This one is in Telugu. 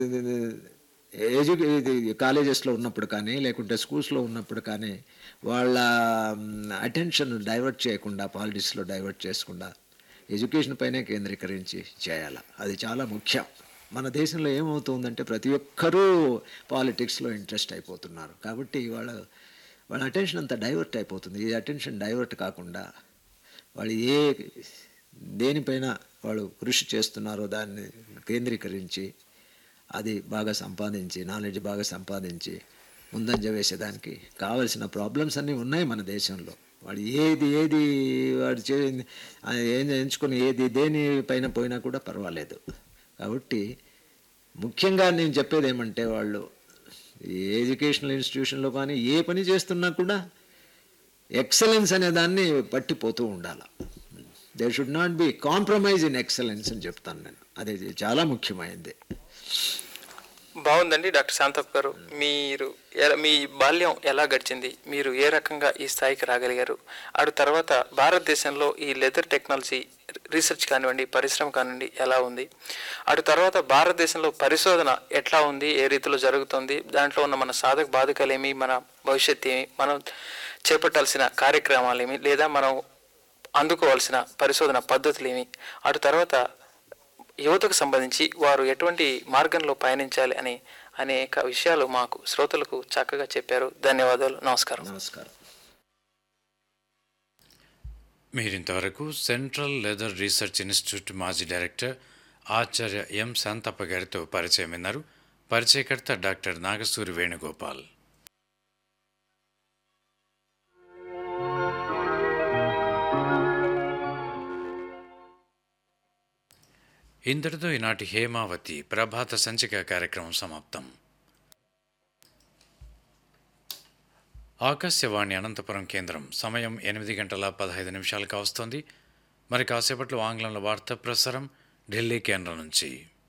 ఎడ్యు ఇది కాలేజెస్లో ఉన్నప్పుడు కానీ లేకుంటే స్కూల్స్లో ఉన్నప్పుడు కానీ వాళ్ళ అటెన్షన్ డైవర్ట్ చేయకుండా పాలిటిక్స్లో డైవర్ట్ చేయకుండా ఎడ్యుకేషన్ పైనే కేంద్రీకరించి చేయాలి అది చాలా ముఖ్యం మన దేశంలో ఏమవుతుందంటే ప్రతి ఒక్కరూ పాలిటిక్స్లో ఇంట్రెస్ట్ అయిపోతున్నారు కాబట్టి వాళ్ళ వాళ్ళ అటెన్షన్ అంతా డైవర్ట్ అయిపోతుంది ఈ అటెన్షన్ డైవర్ట్ కాకుండా వాళ్ళు ఏ దేనిపైన వాళ్ళు కృషి చేస్తున్నారో దాన్ని కేంద్రీకరించి అది బాగా సంపాదించి నాలెడ్జ్ బాగా సంపాదించి ముందంజ వేసేదానికి కావలసిన ప్రాబ్లమ్స్ అన్నీ ఉన్నాయి మన దేశంలో వాడు ఏది ఏది వాడు చే ఏం ఎంచుకొని ఏది దేని పైన పోయినా కూడా పర్వాలేదు కాబట్టి ముఖ్యంగా నేను చెప్పేది ఏమంటే వాళ్ళు ఏ ఎడ్యుకేషనల్ ఇన్స్టిట్యూషన్లో కానీ ఏ పని చేస్తున్నా కూడా ఎక్సలెన్స్ అనే దాన్ని పట్టిపోతూ ఉండాలి they should not be compromise in excellence అని చెప్తాను నేను అది చాలా ముఖ్యమైనది బాగుందండి డాక్టర్ శాంతప్ గారు మీరు ఎ- మీ బాల్యం ఎలా గడిచింది మీరు ఏ రకంగా ఈ స్థాయికి రాగలిగారు అటు తర్వాత భారతదేశంలో ఈ లెదర్ టెక్నాలజీ రీసెర్చ్ కానివ్వండి పరిశ్రమ కానివ్వండి ఎలా ఉంది అటు తర్వాత భారతదేశంలో పరిశోధన ఎట్లా ఉంది ఏ రీతిలో జరుగుతుంది దాంట్లో ఉన్న మన సాధక బాధకాలు ఏమి మన భవిష్యత్ ఏమి మనం చేపట్టాల్సిన కార్యక్రమాలు ఏమి లేదా మనం అందుకోవాల్సిన పరిశోధన పద్ధతులు ఏమి అటు తర్వాత యువతకు సంబంధించి వారు ఎటువంటి మార్గంలో పయనించాలి అని అనేక విషయాలు మాకు శ్రోతలకు చక్కగా చెప్పారు ధన్యవాదాలు నమస్కారం నమస్కారం మీరింతవరకు సెంట్రల్ లెదర్ రీసెర్చ్ ఇన్స్టిట్యూట్ మాజీ డైరెక్టర్ ఆచార్య ఎం శాంతప్ప గారితో పరిచయం విన్నారు పరిచయకర్త డాక్టర్ నాగసూరి వేణుగోపాల్ ఇంతటితో ఈనాటి హేమావతి ప్రభాత సంచిక కార్యక్రమం సమాప్తం ఆకాశవాణి అనంతపురం కేంద్రం సమయం ఎనిమిది గంటల పదహైదు నిమిషాలకు వస్తోంది మరి కాసేపట్లో ఆంగ్లంలో వార్తా ప్రసారం ఢిల్లీ కేంద్రం నుంచి